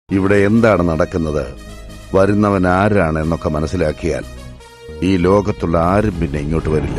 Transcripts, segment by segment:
ഇവിടെ എന്താണ് നടക്കുന്നത് വരുന്നവൻ ആരാണ് എന്നൊക്കെ മനസ്സിലാക്കിയാൽ ഈ ലോകത്തുള്ള ആരും പിന്നെ ഇങ്ങോട്ട് വരില്ല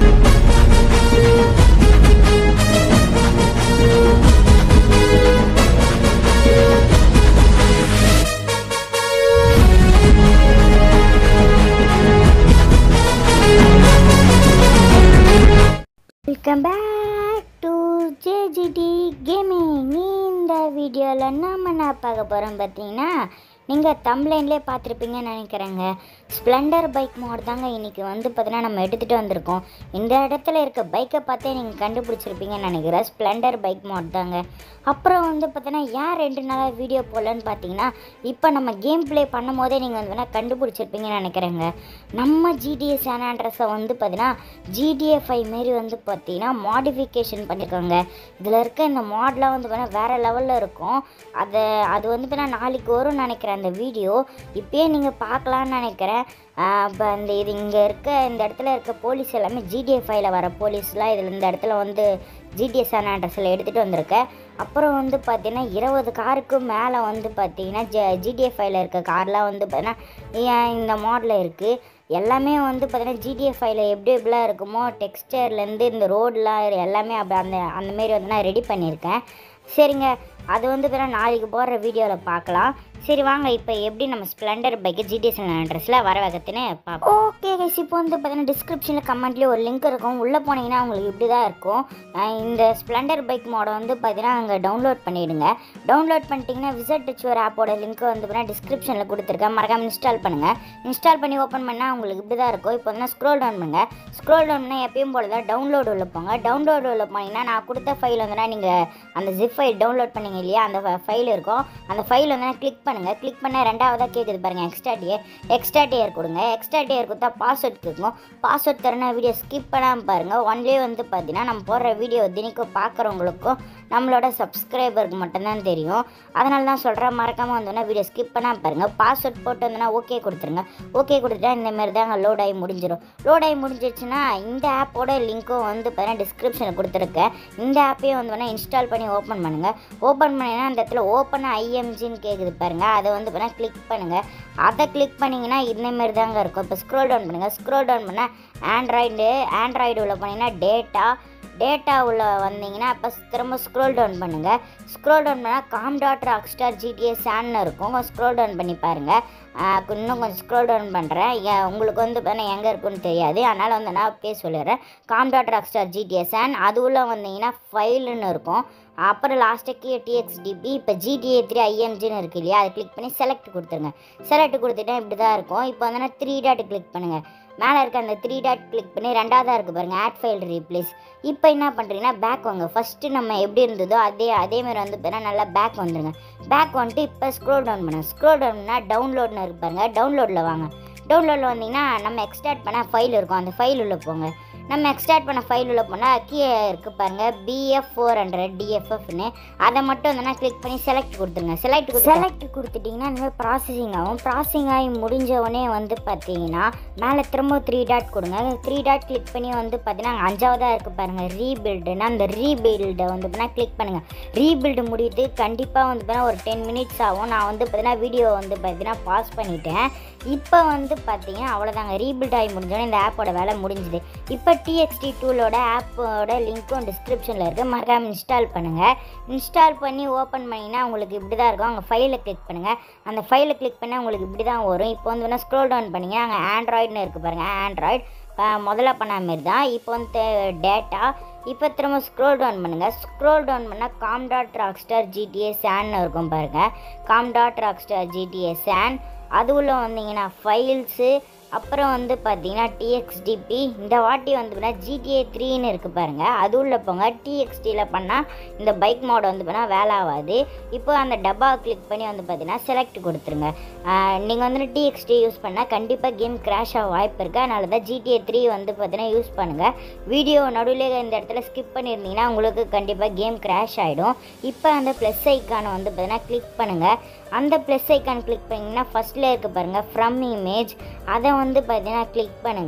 welcome back to JGT gaming இந்த வீடியோவில் நம்ம என்ன பார்க்க போகிறோம் பார்த்தீங்கன்னா நீங்கள் தம்ப்ளைன்லேயே பார்த்துருப்பீங்கன்னு நினைக்கிறேங்க ஸ்ப்ளெண்டர் பைக் மோட் தாங்க இன்றைக்கி வந்து பார்த்தீங்கன்னா நம்ம எடுத்துகிட்டு வந்திருக்கோம் இந்த இடத்துல இருக்க பைக்கை பார்த்தே நீங்கள் கண்டுபிடிச்சிருப்பீங்கன்னு நினைக்கிறேன் ஸ்ப்ளெண்டர் பைக் மோட் தாங்க அப்புறம் வந்து பார்த்தீங்கன்னா ஏன் ரெண்டு நாளாக வீடியோ போடலன்னு பார்த்தீங்கன்னா இப்போ நம்ம கேம் ப்ளே பண்ணும் போதே நீங்கள் வந்து வேணால் கண்டுபிடிச்சிருப்பீங்கன்னு நினைக்கிறேங்க நம்ம ஜிடிஏ சானாண்ட்ரஸை வந்து பார்த்தீங்கன்னா ஜிடிஏ ஃபைவ் மாரி வந்து பார்த்தீங்கன்னா மாடிஃபிகேஷன் பண்ணியிருக்காங்க இதில் இருக்க இந்த மாடலாம் வந்து பார்த்தீங்கன்னா வேறு லெவலில் இருக்கும் அதை அது வந்து பார்த்தீங்கன்னா நாளைக்கு வரும்னு நினைக்கிறேன் அந்த வீடியோ இப்பயே நீங்கள் பார்க்கலான்னு நினைக்கிறேன் இப்போ அந்த இது இங்கே இருக்க இந்த இடத்துல இருக்க போலீஸ் எல்லாமே ஜிடிஏ ஃபைவ்ல வர போலீஸ்லாம் இதில் இந்த இடத்துல வந்து ஜிடிஏ சான் அட்ரஸில் எடுத்துகிட்டு வந்திருக்கேன் அப்புறம் வந்து பார்த்தீங்கன்னா இருபது காருக்கு மேலே வந்து பார்த்தீங்கன்னா ஜ ஜிடிஏ ஃபைவ்ல இருக்க கார்லாம் வந்து பார்த்தீங்கன்னா இந்த மாடலில் இருக்குது எல்லாமே வந்து பார்த்தீங்கன்னா ஜிடிஏ ஃபைவ்ல எப்படி எப்படிலாம் இருக்குமோ டெக்ஸ்டர்லேருந்து இந்த ரோடெலாம் எல்லாமே அப்படி அந்த அந்த மாரி வந்து நான் ரெடி பண்ணியிருக்கேன் சரிங்க அது வந்து பிறகு நாளைக்கு போடுற வீடியோவில் பார்க்கலாம் சரி வாங்க இப்போ எப்படி நம்ம ஸ்ப்ளெண்டர் பைக்கு ஜிடிஎஸ் அட்ரஸில் வர வைக்கத்துன்னு பார்ப்போம் ஓகே கைஸ் இப்போ வந்து பார்த்தீங்கன்னா டிஸ்கிரிப்ஷனில் கமெண்ட்லேயே ஒரு லிங்க் இருக்கும் உள்ளே போனீங்கன்னா உங்களுக்கு இப்படி தான் இருக்கும் அஹ் இந்த ஸ்ப்ளெண்டர் பைக் மோடை வந்து பார்த்தீங்கன்னா அங்கே டவுன்லோட் பண்ணிவிடுங்க டவுன்லோட் பண்ணிட்டீங்கன்னா விசிட் ரிச்சுவர் ஆப்போட லிங்க் வந்து பார்த்தீங்கன்னா டிஸ்கிரிப்ஷனில் கொடுத்துருக்கேன் மறக்காம இன்ஸ்டால் பண்ணுங்கள் இன்ஸ்டால் பண்ணி ஓப்பன் பண்ணால் உங்களுக்கு இப்படி தான் இருக்கும் இப்போ வந்து ஸ்க்ரோல் டவுன் பண்ணுங்கள் ஸ்க்ரோல் டவுன் பண்ணால் எப்பயும் போல தான் டவுன்லோடு உள்ள போங்க டவுன்லோடு உள்ள போனீங்கன்னா நான் கொடுத்த ஃபைல் வந்துன்னா நீங்கள் அந்த ஜிப் ஃபைல் டவுன்லோட் பண்ணீங்க இல்லையா அந்த ஃபைல் இருக்கும் அந்த ஃபைல் வந்து கிளிக் பண்ணுங்கள் கிளிக் பண்ண ரெண்டாவதாக கேட்குது பாருங்கள் எக்ஸ்ட்ரா டியர் எக்ஸ்ட்ரா டியர் கொடுங்க எக்ஸ்ட்ரா டியர் கொடுத்தா பாஸ்வேர்ட் கேட்கும் பாஸ்வேர்ட் தரணும் வீடியோ ஸ்கிப் பண்ணாமல் பாருங்கள் ஒன்லேயே வந்து பார்த்தீங்கன்னா நம்ம போடுற வீடியோ தினிக்கும் பார்க்குறவங்களுக்கும் நம்மளோட சப்ஸ்கிரைபருக்கு மட்டும்தான் தெரியும் அதனால தான் சொல்கிறேன் மறக்காமல் வந்தோன்னா வீடியோ ஸ்கிப் பண்ணாமல் பாருங்கள் பாஸ்வேர்ட் போட்டு வந்தோன்னா ஓகே கொடுத்துருங்க ஓகே கொடுத்துட்டா இந்த மாதிரி தாங்க லோட் ஆகி முடிஞ்சிடும் லோட் ஆகி முடிஞ்சிருச்சுன்னா இந்த ஆப்போட லிங்க்கும் வந்து பார்த்தீங்கன்னா டிஸ்கிரிப்ஷனில் கொடுத்துருக்கேன் இந்த ஆப்பையும் வந்து வேணால் இன்ஸ்டால் பண்ணி ஓப்பன் பண்ணுங்கள் ஓப்பன் பண்ணிங்கன்னா அந்த இடத்துல ஓப்பன் ஐஎம்ஜின்னு கேட்குது பாருங்கள் அதை வந்து பார்த்தீங்கன்னா கிளிக் பண்ணுங்கள் அதை கிளிக் பண்ணிங்கன்னா இந்த மாதிரி தாங்க இருக்கும் இப்போ ஸ்க்ரோல் டவுன் பண்ணுங்கள் ஸ்க்ரோல் டவுன் பண்ணால் ஆண்ட்ராய்டு ஆண்ட்ராய்டு உள்ள போனீங்கன்னா டேட்டா டேட்டா உள்ள வந்தீங்கன்னா அப்போ திரும்ப ஸ்க்ரோல் டவுன் பண்ணுங்கள் ஸ்க்ரோல் டவுன் பண்ணால் com dot Rockstar GTA சேன்னு இருக்கும் ஸ்க்ரோல் டவுன் பண்ணி பாருங்கள் இன்னும் கொஞ்சம் ஸ்க்ரோல் டவுன் பண்ணுறேன் உங்களுக்கு வந்து பார்த்தீங்கன்னா எங்கே இருக்குன்னு தெரியாது அதனால் வந்து நான் அப்படியே சொல்லிடுறேன் com dot Rockstar GTA san அது உள்ள வந்தீங்கன்னா ஃபைலுன்னு இருக்கும் அப்புறம் லாஸ்ட்டுக்கு டிஎக்ஸ்டிபி இப்போ ஜிடிஏ த்ரீ ஐஎம்ஜின்னு இருக்கு இல்லையா அதை கிளிக் பண்ணி செலக்ட் கொடுத்துருங்க செலக்ட் கொடுத்துட்டா இப்படி தான் இருக்கும் இப்போ வந்து த்ரீ டாட் கிளிக் பண்ணுங்கள் மேலே இருக்க அந்த த்ரீ டாட் கிளிக் பண்ணி ரெண்டாவதாக இருக்குது பாருங்கள் ஆட் ஃபைல் ரீப்ளேஸ் இப்போ என்ன பண்ணுறீங்கன்னா பேக் வாங்க ஃபஸ்ட்டு நம்ம எப்படி இருந்ததோ அதே அதே மாதிரி வந்து பார்த்தீங்கன்னா நல்லா பேக் வந்துடுங்க பேக் வந்துட்டு இப்போ ஸ்க்ரோல் டவுன் பண்ணுங்க ஸ்க்ரோல் டவுன் பண்ணால் டவுன்லோட்னு இருக்கு பாருங்க டவுன்லோடில் வாங்க டவுன்லோடில் வந்தீங்கன்னா நம்ம எக்ஸ்டார்ட் பண்ண ஃபைல் இருக்கும் அந்த ஃபைல் உள்ள போங்க நம்ம எக்ஸ்டார்ட் பண்ண ஃபைல் உள்ள போனால் கீழே இருக்குது பாருங்கள் பிஎஃப் ஃபோர் ஹண்ட்ரட் டிஎஃப்எஃப்னு அதை மட்டும் வந்து கிளிக் பண்ணி செலக்ட் கொடுத்துருங்க செலக்ட் செலக்ட் கொடுத்துட்டிங்கன்னா இந்த மாதிரி ப்ராசஸிங் ஆகும் ப்ராசஸிங் ஆகி முடிஞ்ச உடனே வந்து பார்த்தீங்கன்னா மேலே திரும்ப த்ரீ டாட் கொடுங்க த்ரீ டாட் கிளிக் பண்ணி வந்து பார்த்தீங்கன்னா அங்க அஞ்சாவதாக இருக்குது பாருங்கள் ரீபில்டுன்னா அந்த ரீபில்டை வந்து பார்த்தீங்கன்னா கிளிக் பண்ணுங்கள் ரீபில்டு முடியுது கண்டிப்பாக வந்து பார்த்தீங்கன்னா ஒரு டென் மினிட்ஸ் ஆகும் நான் வந்து பார்த்தீங்கன்னா வீடியோ வந்து பார்த்தீங்கன்னா பாஸ் பண்ணிட்டேன் இப்போ வந்து பார்த்தீங்கன்னா அவ்வளோதாங்க ரீபில்ட் ஆகி முடிஞ்சோடனே இந்த ஆப்போட வேலை முடிஞ்சுது இப்போ டிஎக்ஸ்டி டூலோட ஆப்போட லிங்க்கும் டிஸ்கிரிப்ஷனில் இருக்குது மறக்காம இன்ஸ்டால் பண்ணுங்கள் இன்ஸ்டால் பண்ணி ஓப்பன் பண்ணிங்கன்னா உங்களுக்கு இப்படி தான் இருக்கும் அங்கே ஃபைலை கிளிக் பண்ணுங்கள் அந்த ஃபைலை கிளிக் பண்ணால் உங்களுக்கு இப்படி தான் வரும் இப்போ வந்து வேணால் ஸ்க்ரோல் டவுன் பண்ணிங்க அங்கே ஆண்ட்ராய்டுன்னு இருக்குது பாருங்கள் ஆண்ட்ராய்டு முதல்ல பண்ண மாரி தான் இப்போ வந்து டேட்டா இப்போ திரும்ப ஸ்க்ரோல் டவுன் பண்ணுங்கள் ஸ்க்ரோல் டவுன் பண்ணால் காம் டாட் ராக்ஸ்டார் ஜிடிஏ சேன்னு இருக்கும் பாருங்கள் com dot Rockstar GTA san அது உள்ள வந்தீங்கன்னா ஃபைல்ஸு அப்புறம் வந்து பார்த்தீங்கன்னா டிஎக்ஸ்டிபி இந்த வாட்டி வந்து பார்த்தீங்கன்னா ஜிடிஏ த்ரீன்னு இருக்குது பாருங்கள் அது உள்ள போங்க டிஎக்ஸ்டியில் பண்ணால் இந்த பைக் மோட் வந்து பார்த்தீங்கன்னா வேலை ஆகாது இப்போ அந்த டப்பா கிளிக் பண்ணி வந்து பார்த்தீங்கன்னா செலக்ட் கொடுத்துருங்க நீங்கள் வந்து டிஎக்ஸ்டி யூஸ் பண்ணால் கண்டிப்பாக கேம் கிராஷ் ஆக வாய்ப்பு இருக்குது அதனால தான் ஜிடிஏ த்ரீ வந்து பார்த்தீங்கன்னா யூஸ் பண்ணுங்கள் வீடியோ நடுவில் இந்த இடத்துல ஸ்கிப் பண்ணியிருந்தீங்கன்னா உங்களுக்கு கண்டிப்பாக கேம் கிராஷ் ஆகிடும் இப்போ அந்த ப்ளஸ் ஐக்கானை வந்து பார்த்தீங்கன்னா கிளிக் பண்ணுங்கள் அந்த ப்ளஸ் ஐக்கான் கிளிக் பண்ணிங்கன்னா ஃபஸ்ட்டில் இருக்க பாருங்கள் ஃப்ரம் இமேஜ் அதை வந்து பார்த்தீங்கன்னா கிளிக் பண்ணுங்கள்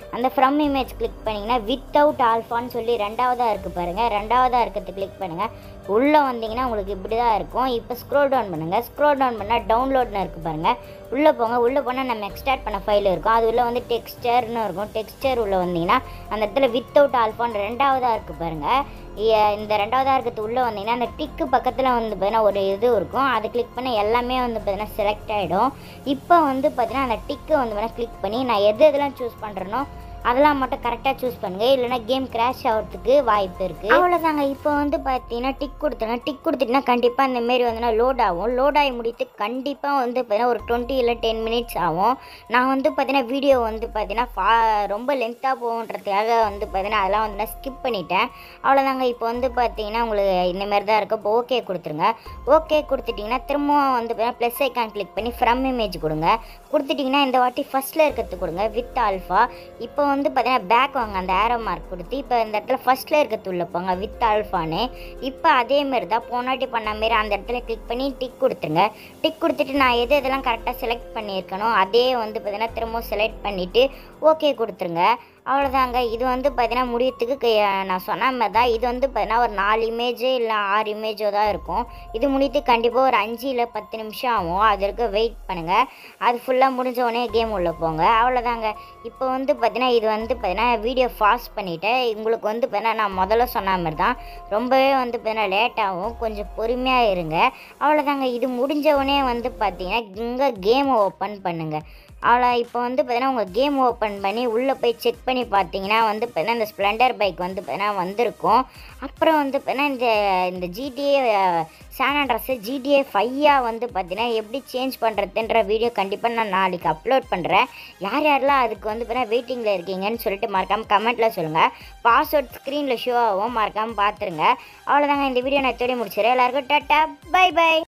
அந்த ஃப்ரம் இமேஜ் கிளிக் பண்ணிங்கன்னா வித்தவுட் ஆல்ஃபான்னு சொல்லி ரெண்டாவதாக இருக்குது பாருங்கள் ரெண்டாவதாக இருக்கிறது கிளிக் பண்ணுங்கள் உள்ளே வந்தீங்கன்னா உங்களுக்கு இப்படி தான் இருக்கும் இப்போ ஸ்க்ரோல் டவுன் பண்ணுங்கள் ஸ்க்ரோல் டவுன் பண்ணால் டவுன்லோட்னு இருக்குது பாருங்கள் உள்ளே போங்க உள்ளே போனால் நம்ம எக்ஸ்ட்ராக்ட் பண்ண ஃபைல் இருக்கும் அது உள்ள வந்து டெக்ஸ்டர்னு இருக்கும் டெக்ஸ்டர் உள்ளே வந்தீங்கன்னா அந்த இடத்துல வித்தவுட் ஆல்ஃபான்னு ரெண்டாவதாக இருக்குது பாருங்கள் இ- இந்த ரெண்டாவதாக இருக்கிறது உள்ளே வந்தீங்கன்னா அந்த டிக்கு பக்கத்தில் வந்து பார்த்தீங்கன்னா ஒரு இது இருக்கும் அதை கிளிக் பண்ண எல்லாமே வந்து பார்த்தீங்கன்னா செலக்ட் ஆகிடும் இப்போ வந்து பார்த்தீங்கன்னா அந்த டிக்கு வந்து பார்த்தீங்கன்னா கிளிக் பண்ணி நான் எது எதெல்லாம் சூஸ் பண்ணுறேனோ அதெல்லாம் மட்டும் கரெக்டாக சூஸ் பண்ணுங்க இல்லைன்னா கேம் கிராஷ் ஆகிறதுக்கு வாய்ப்பு இருக்குது அவ்வளோதாங்க இப்போ வந்து பார்த்தீங்கன்னா டிக் கொடுத்துருங்க டிக் கொடுத்துட்டுனா கண்டிப்பாக இந்த மாரி வந்து லோட் ஆகும் லோட் ஆகி முடித்து கண்டிப்பாக வந்து பார்த்தீங்கன்னா ஒரு டுவெண்ட்டி இல்லை டென் மினிட்ஸ் ஆகும் நான் வந்து பார்த்தீங்கன்னா வீடியோ வந்து பார்த்தீங்கன்னா ஃபா ரொம்ப லென்த்தாக போகுன்றதுக்காக வந்து பார்த்தீங்கன்னா அதெல்லாம் வந்து நான் ஸ்கிப் பண்ணிட்டேன் அவ்வளோதாங்க இப்போ வந்து பார்த்தீங்கன்னா உங்களுக்கு இந்த மாதிரி தான் இருக்கும் இப்போ ஓகே கொடுத்துருங்க ஓகே கொடுத்துட்டிங்கன்னா திரும்பவும் வந்து பார்த்தீங்கன்னா ப்ளஸ் ஐக்கான் கிளிக் பண்ணி ஃப்ரம் இமேஜ் கொடுங்க கொடுத்துட்டிங்கன்னா இந்த வாட்டி ஃபஸ்ட்டில் இருக்கிறது கொடுங்க வித் ஆல்ஃபா இப்போ வந்து பார்த்தீங்கன்னா பேக் வாங்க அந்த ஏரோ மார்க் கொடுத்து இப்போ இந்த இடத்துல ஃபஸ்ட்டில் இருக்கிறது உள்ள போங்க வித் ஆல்ஃபான்னு இப்போ அதே மாதிரி தான் போனாட்டி பண்ண மாரி அந்த இடத்துல கிளிக் பண்ணி டிக் கொடுத்துருங்க டிக் கொடுத்துட்டு நான் எது எதெல்லாம் கரெக்டாக செலக்ட் பண்ணியிருக்கனோ அதே வந்து பார்த்தீங்கன்னா திரும்பவும் செலக்ட் பண்ணிவிட்டு ஓகே கொடுத்துருங்க அவ்வளோதாங்க இது வந்து பார்த்தீங்கன்னா முடியறதுக்கு க- நான் சொன்ன மாதிரி தான் இது வந்து பார்த்தீங்கன்னா ஒரு நாலு இமேஜோ இல்லை ஆறு இமேஜோ தான் இருக்கும் இது முடித்து கண்டிப்பாக ஒரு அஞ்சு இல்லை பத்து நிமிஷம் ஆகும் அது வரைக்கும் வெயிட் பண்ணுங்கள் அது ஃபுல்லாக முடிஞ்ச உடனே கேம் உள்ளே போங்க அவ்வளோதாங்க இப்போ வந்து பார்த்தீங்கன்னா இது வந்து பார்த்தீங்கன்னா வீடியோ ஃபாஸ்ட் பண்ணிவிட்டேன் உங்களுக்கு வந்து பார்த்தீங்கன்னா நான் முதல்ல சொன்ன மாதிரி தான் ரொம்பவே வந்து பார்த்தீங்கன்னா லேட் ஆகும் கொஞ்சம் பொறுமையாக இருங்க அவ்வளோதாங்க இது முடிஞ்ச உடனே வந்து பார்த்தீங்கன்னா இங்கே கேம் ஓப்பன் பண்ணுங்கள் அவ்வளோ இப்போ வந்து பார்த்தீங்கன்னா உங்கள் கேம் ஓப்பன் பண்ணி உள்ளே போய் செக் பண்ணி பார்த்தீங்கன்னா வந்து பார்த்தீங்கன்னா இந்த ஸ்ப்ளெண்டர் பைக் வந்து பார்த்தீங்கன்னா வந்திருக்கும் அப்புறம் வந்து பார்த்தீங்கன்னா இந்த இந்த ஜிடிஏ சான் அட்ரஸு ஜிடிஏ ஃபையாக வந்து பார்த்தீங்கன்னா எப்படி சேஞ்ச் பண்ணுறதுன்ற வீடியோ கண்டிப்பாக நான் நாளைக்கு அப்லோட் பண்ணுறேன் யார் யாரெல்லாம் அதுக்கு வந்து பார்த்தீங்கன்னா வெயிட்டிங்கில் இருக்கீங்கன்னு சொல்லிட்டு மறக்காமல் கமெண்ட்டில் சொல்லுங்கள் பாஸ்வேர்ட் ஸ்க்ரீனில் ஷோ ஆகும் மறக்காமல் பார்த்துருங்க அவ்வளோதாங்க இந்த வீடியோ நான் தேடி முடிச்சிடுறேன் எல்லாருக்கும் டாட்டா பை பை